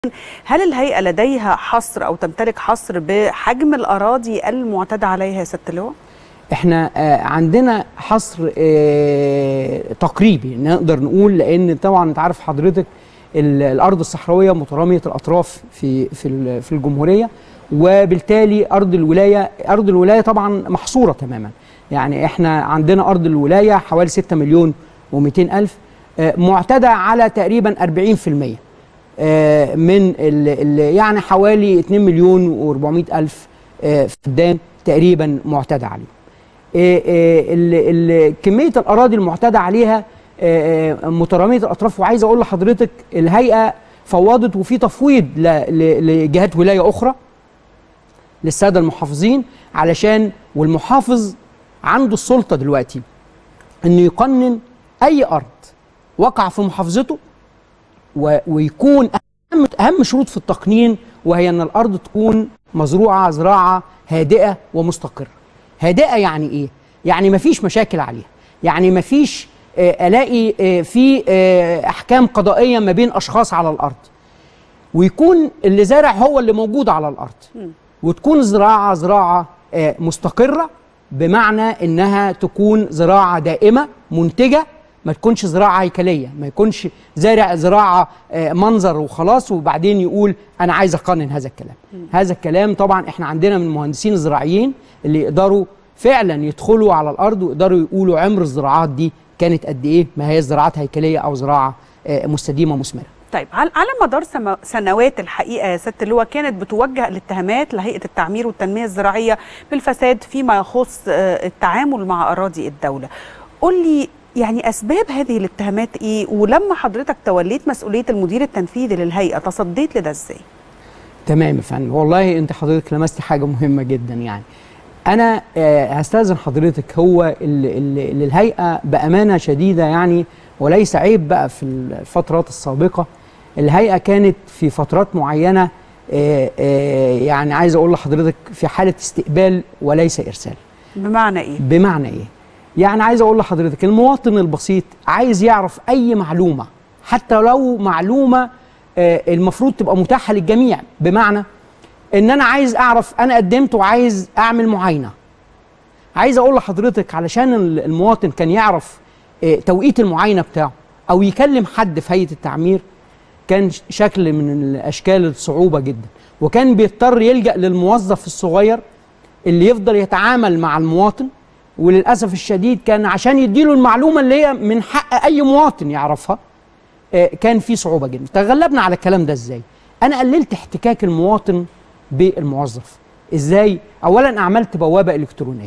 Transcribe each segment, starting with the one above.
هل الهيئة لديها حصر أو تمتلك حصر بحجم الأراضي المعتدى عليها يا ست اللواء؟ احنا آه، عندنا حصر آه، تقريبي نقدر نقول لان طبعا انت عارف حضرتك ال- الارض الصحراويه متراميه الاطراف في في ال- في الجمهوريه وبالتالي ارض الولايه ارض الولايه طبعا محصوره تماما يعني احنا عندنا ارض الولايه حوالي 6 مليون و200 الف آه، معتدى على تقريبا 40% آه، من ال ال يعني حوالي 2 مليون و400 الف آه، فدان تقريبا معتدى عليه آه، آه، ال- ال- كميه الاراضي المعتدى عليها آه، آه، متراميه الاطراف وعايز اقول لحضرتك الهيئه فوضت وفي تفويض ل- ل- لجهات ولايه اخرى للساده المحافظين علشان والمحافظ عنده السلطه دلوقتي انه يقنن اي ارض وقع في محافظته و- ويكون اهم اهم شروط في التقنين وهي ان الارض تكون مزروعه زراعه هادئه ومستقره. هادئه يعني ايه؟ يعني ما فيش مشاكل عليها، يعني ما فيش آه، الاقي آه، في آه، احكام قضائيه ما بين اشخاص على الارض. ويكون اللي زارع هو اللي موجود على الارض. وتكون الزراعه زراعه آه، مستقره بمعنى انها تكون زراعه دائمه منتجه ما تكونش زراعه هيكليه ما يكونش زارع زراعه آه، منظر وخلاص وبعدين يقول انا عايز اقنن هذا الكلام هذا الكلام طبعا احنا عندنا من المهندسين الزراعيين اللي يقدروا فعلا يدخلوا على الارض ويقدروا يقولوا عمر الزراعات دي كانت قد ايه ما هي زراعات هيكليه او زراعه آه، مستديمه مثمره طيب على على مدار سما- سنوات الحقيقه يا ست اللواء كانت بتوجه الاتهامات لهيئه التعمير والتنميه الزراعيه بالفساد فيما يخص آه، التعامل مع اراضي الدوله. قول لي يعني اسباب هذه الاتهامات ايه ولما حضرتك توليت مسؤوليه المدير التنفيذي للهيئه تصديت لده ازاي؟ تمام يا فندم والله انت حضرتك لمست حاجه مهمه جدا يعني انا آه، هستاذن حضرتك هو ال- ال- ال- الهيئه بامانه شديده يعني وليس عيب بقى في الفترات السابقه الهيئه كانت في فترات معينه آه، آه، يعني عايز اقول لحضرتك في حاله استقبال وليس ارسال بمعنى ايه؟ بمعنى ايه يعني عايز اقول لحضرتك المواطن البسيط عايز يعرف اي معلومه حتى لو معلومه آه، المفروض تبقى متاحه للجميع بمعنى ان انا عايز اعرف انا قدمت وعايز اعمل معاينه عايز اقول لحضرتك علشان ال- المواطن كان يعرف آه، توقيت المعاينه بتاعه او يكلم حد في هيئه التعمير كان ش- شكل من الاشكال الصعوبه جدا وكان بيضطر يلجا للموظف الصغير اللي يفضل يتعامل مع المواطن وللاسف الشديد كان عشان يديله المعلومه اللي هي من حق اي مواطن يعرفها آه، كان في صعوبه جدا تغلبنا على الكلام ده ازاي انا قللت احتكاك المواطن بالموظف ازاي اولا عملت بوابه الكترونيه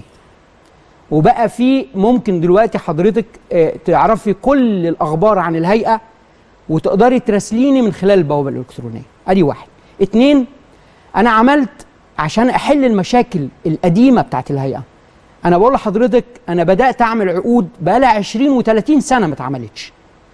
وبقى في ممكن دلوقتي حضرتك آه، تعرفي كل الاخبار عن الهيئه وتقدري تراسليني من خلال البوابه الالكترونيه ادي واحد اتنين انا عملت عشان احل المشاكل القديمه بتاعت الهيئه انا بقول لحضرتك انا بدات اعمل عقود بقالها 20 و30 سنه ما اتعملتش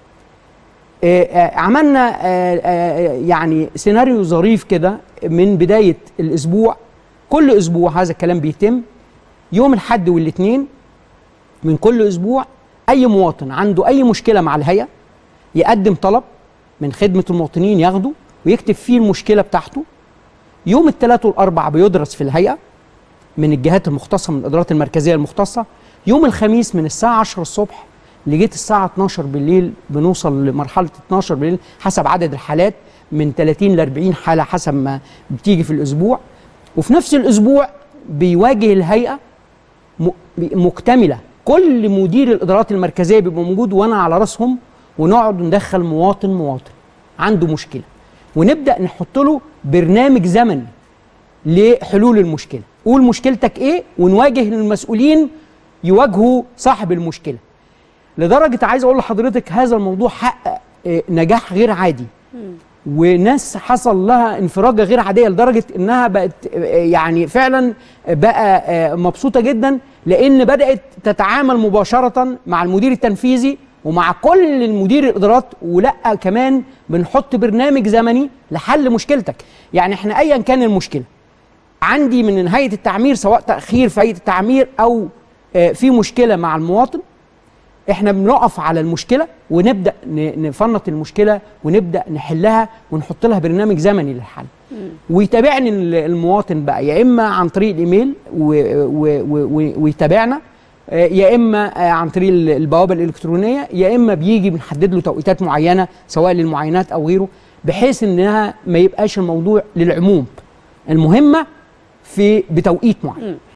آه، آه، عملنا آه، آه، يعني سيناريو ظريف كده من بدايه الاسبوع كل اسبوع هذا الكلام بيتم يوم الحد والاثنين من كل اسبوع اي مواطن عنده اي مشكله مع الهيئه يقدم طلب من خدمه المواطنين ياخده ويكتب فيه المشكله بتاعته يوم الثلاث والاربع بيدرس في الهيئه من الجهات المختصه من الادارات المركزيه المختصه يوم الخميس من الساعه 10 الصبح لغايه الساعه 12 بالليل بنوصل لمرحله 12 بالليل حسب عدد الحالات من 30 ل 40 حاله حسب ما بتيجي في الاسبوع وفي نفس الاسبوع بيواجه الهيئه م- مكتمله كل مدير الادارات المركزيه بيبقى موجود وانا على راسهم ونقعد ندخل مواطن مواطن عنده مشكله ونبدا نحط له برنامج زمني لحلول المشكله قول مشكلتك ايه ونواجه المسؤولين يواجهوا صاحب المشكله لدرجه عايز اقول لحضرتك هذا الموضوع حقق آه، نجاح غير عادي وناس حصل لها انفراجه غير عاديه لدرجه انها بقت آه، يعني فعلا بقى آه، مبسوطه جدا لان بدات تتعامل مباشره مع المدير التنفيذي ومع كل المدير الادارات ولا كمان بنحط برنامج زمني لحل مشكلتك يعني احنا ايا كان المشكله عندي من هيئه التعمير سواء تاخير في هيئه التعمير او آه، في مشكله مع المواطن احنا بنقف على المشكله ونبدا ن- نفنط المشكله ونبدا نحلها ونحط لها برنامج زمني للحل ويتابعني ال- المواطن بقى يا اما عن طريق الايميل و- و- و- و- ويتابعنا آه، يا اما آه، عن طريق ال- البوابه الالكترونيه يا اما بيجي بنحدد له توقيتات معينه سواء للمعاينات او غيره بحيث انها ما يبقاش الموضوع للعموم المهمه في بتوقيت معين